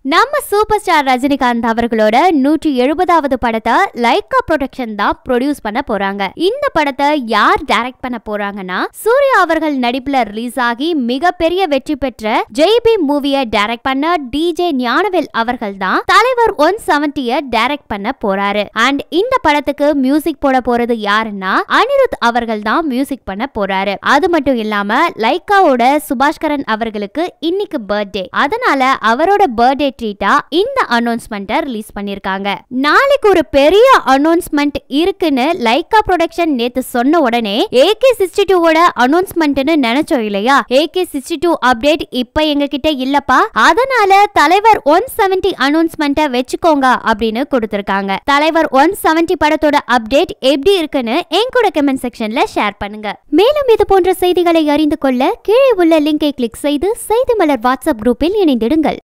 நம்ம super star Rajinikanth அவர்களோட நூற்றி எழுபதாவது படத்தை லைக்கா ப்ரொடக்ஷன் தான் ப்ரொடியூஸ் பண்ண போறாங்க இந்த படத்தை யார் டைரக்ட் பண்ண போறாங்கன்னா சூர்யா அவர்கள் நடிப்புல ரிலீஸ் ஆகி மிகப்பெரிய வெற்றி பெற்ற ஜெய்பி மூவியை டைரக்ட் பண்ண டிஜே ஞானவேல் அவர்கள் தான் தலைவர் ஒன் செவன்டிய டைரக்ட் பண்ண போறாரு அண்ட் இந்த படத்துக்கு மியூசிக் போட போறது யாருன்னா அனிருத் அவர்கள் தான் மியூசிக் பண்ண போறாரு அது மட்டும் இல்லாம லைக்காவோட சுபாஷ்கரன் அவர்களுக்கு இன்னைக்கு பர்த்டே அதனால அவரோட பர்த்டே ட்ரீட்டா இந்த அனௌன்ஸ்மெண்ட்டை ரிலீஸ் பண்ணிருக்காங்க நாளைக்கு ஒரு பெரிய அனௌன்ஸ்மெண்ட் இருக்குன்னு லைக்கா ப்ரொடக்ஷன் நேத்து சொன்ன உடனே ஏகே சிக்ஸ்டி டூவோட அனௌன்ஸ்மெண்ட்னு நினைச்சோம் இல்லையா ஏகே சிக்ஸ்டி டூ அப்டேட் இப்ப எங்க கிட்ட இல்லப்பா அதனால தலைவர் ஒன் செவன்டி அனௌன்ஸ்மெண்ட்டை வச்சுக்கோங்க அப்படின்னு கொடுத்திருக்காங்க தலைவர் ஒன் செவன்டி படத்தோட அப்டேட் எப்படி இருக்குன்னு என் கூட கமெண்ட் செக்ஷன்ல ஷேர் பண்ணுங்க மேலும் இது போன்ற செய்திகளை அறிந்து கொள்ள கீழே உள்ள லிங்கை கிளிக் செய்து செய்தி மலர் வாட்ஸ்அப் குரூப்பில் இணைந்திடுங்கள்